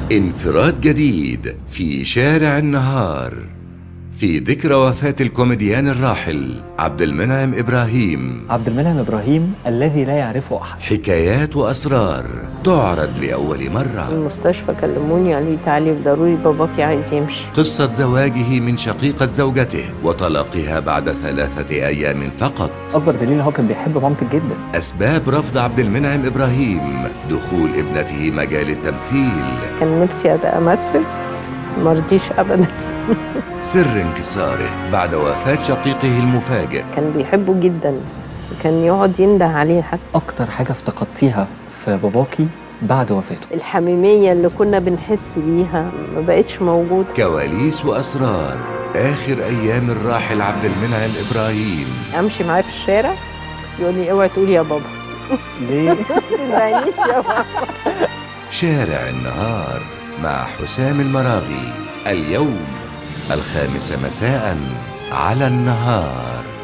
انفراد جديد في شارع النهار في ذكرى وفاة الكوميديان الراحل عبد المنعم إبراهيم عبد المنعم ابراهيم الذي لا يعرفه احد حكايات وأسرار تعرض لأول مرة المستشفى كلموني قالوا لي تعالي ضروري باباكي عايز يمشي قصة زواجه من شقيقة زوجته وطلاقها بعد ثلاثة أيام فقط اكبر دليل ان هو كان بيحب مامتك جدا أسباب رفض عبد المنعم إبراهيم دخول ابنته مجال التمثيل كان نفسي أبقى امثل مرضيش ابدا سر انكساره بعد وفاة شقيقه المفاجئ كان بيحبه جدا كان يقعد ينده عليه حتى اكتر حاجه افتقدتيها في باباكي بعد وفاته الحميميه اللي كنا بنحس بيها ما بقتش موجوده كواليس وأسرار آخر أيام الراحل عبد المنعم إبراهيم امشي معاه في الشارع يقول لي اوعي تقولي يا بابا ليه ما تندهنيش يا بابا شارع النهار مع حسام المراغي اليوم الخامسة مساء على النهار